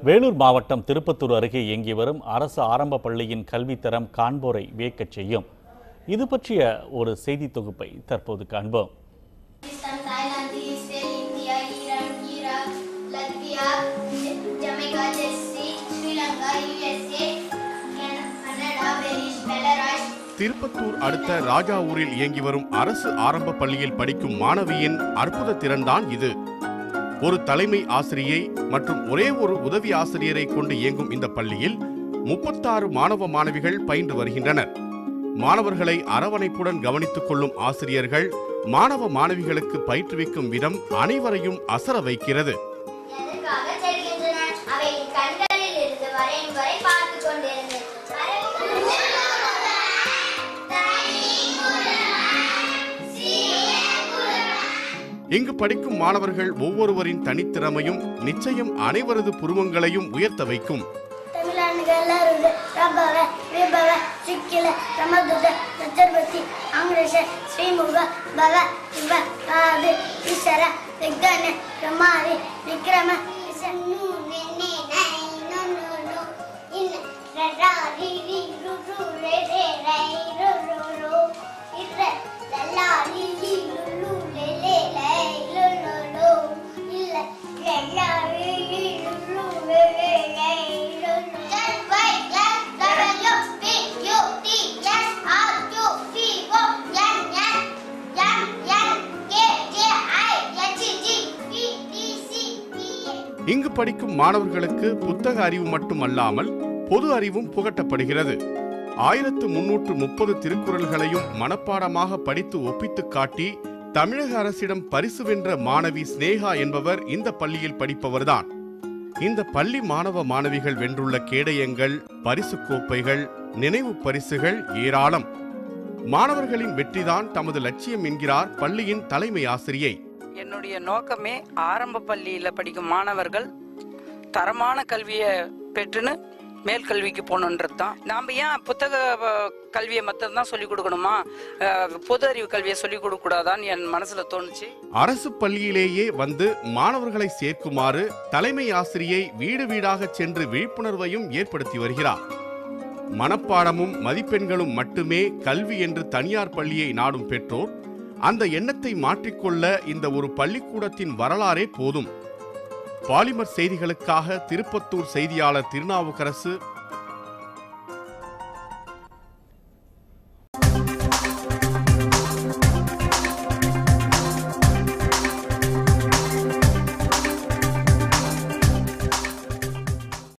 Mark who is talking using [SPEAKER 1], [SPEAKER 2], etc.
[SPEAKER 1] வேலூர் மாவட்டம் திருப்பத்தூர் அருகே இயங்கி வரும் அரசு ஆரம்ப பள்ளியின் கல்வித்தரம் காண்போரை வியக்கச் செய்யும் இது பற்றிய ஒரு செய்தி தொகுப்பை தற்போது காண்போம்
[SPEAKER 2] Pakistan, Thailand, Israel, India, Iran, Iraq, Latvia, Jamaica, Jersey, Sri Lanka, USA, Canada, Belize, Belarus,
[SPEAKER 3] Tirupattur அடுத்த ராஜாவூரில் இயங்கி வரும் அரசு ஆரம்ப பள்ளியில் படிக்கும் மாணவியின் அற்புத திறன்தான் இது ஒரு தலைமை ஆசிரியை மற்றும் ஒரே ஒரு உதவி ஆசிரியரை கொண்டு இயங்கும் இந்த பள்ளியில் முப்பத்தாறு மாணவ மாணவிகள் பயின்று வருகின்றனர் மாணவர்களை அரவணைப்புடன் கவனித்துக் கொள்ளும் ஆசிரியர்கள் மாணவ மாணவிகளுக்கு பயிற்றுவிக்கும் விதம் அனைவரையும் அசர வைக்கிறது
[SPEAKER 2] எதற்காக செல்கின்றன அவையின் கண்களில் இருந்து வரையும் வரை பார்த்துக் கொண்டிருந்தேன்
[SPEAKER 3] இங்கு படிக்கும் மாணவர்கள் ஒவ்வொருவரின் தனித்திறமையும் நிச்சயம் அனைவரது புருவங்களையும் உயர்த்த வைக்கும்
[SPEAKER 2] தமிழாண்டுகளருது பிரபவ விபவ சிக்கில பிரமதுத சச்சர்வதி ஆங்கிரேஷ ஸ்ரீமுக பவ சிவ காது ஈஸ்வர விக்ன பிரமாரி விக்ரம விசன்னு நென்னே நை நு நு நு இன் ரரா ரி ரி ரு ரு ரே ரே ரை ரு ரு ரு இர லலா ரி ரி ரு ரு லே லே லை lu lu lu இல்ல லலா ரி ரி ரு ரு ரே ரே லை lu lu L Y S W P U T S R Q V O N N M N K J I H G V T C P A
[SPEAKER 3] இங்கு படிக்கும் மாணவர்களுக்கு புத்தக அறிவு மட்டுமல்லாமல் பொது அறிவும் புகட்டப்படுகிறது ஆயிரத்து முன்னூற்று முப்பது திருக்குறள்களையும் மனப்பாடமாக படித்து ஒப்பித்துக் காட்டி தமிழக அரசிடம் பரிசு வென்ற மாணவி ஸ்னேகா என்பவர் இந்த பள்ளியில் படிப்பவர்தான் இந்த பள்ளி மாணவ மாணவிகள் வென்றுள்ள கேடயங்கள் பரிசு கோப்பைகள் நினைவு பரிசுகள் ஏராளம் மாணவர்களின் வெற்றிதான் தமது லட்சியம் என்கிறார் பள்ளியின் தலைமை ஆசிரியை
[SPEAKER 4] என்னுடைய நோக்கமே ஆரம்ப பள்ளியில படிக்கும் மாணவர்கள் தரமான கல்வியை பெற்றுன்னு மேல் கல்விக்கு போகணுன்றது தான் நாம் ஏன் புத்தக அஹ், கல்வியை மட்டும்தான் சொல்லிக் கொடுக்கணுமா அஹ், பொது அறிவு கல்வியை சொல்லிக் கொடுக்க கூடாதான்னு என் மனசுல தோணுச்சு
[SPEAKER 3] அரசு பள்ளியிலேயே வந்து மாணவர்களை சேர்க்குமாறு தலைமை ஆசிரியை வீடு வீடாக சென்று விழிப்புணர்வையும் ஏற்படுத்தி வருகிறார் மனப்பாடமும் மதிப்பெண்களும் மட்டுமே கல்வி என்று தனியார் பள்ளியை நாடும் பெற்றோர் அந்த எண்ணத்தை மாற்றிக்கொள்ள இந்த ஒரு பள்ளிக்கூடத்தின் வரலாறே போதும் பாலிமர் செய்திகளுக்காக திருப்பத்தூர் செய்தியாளர் திருநாவுக்கரசு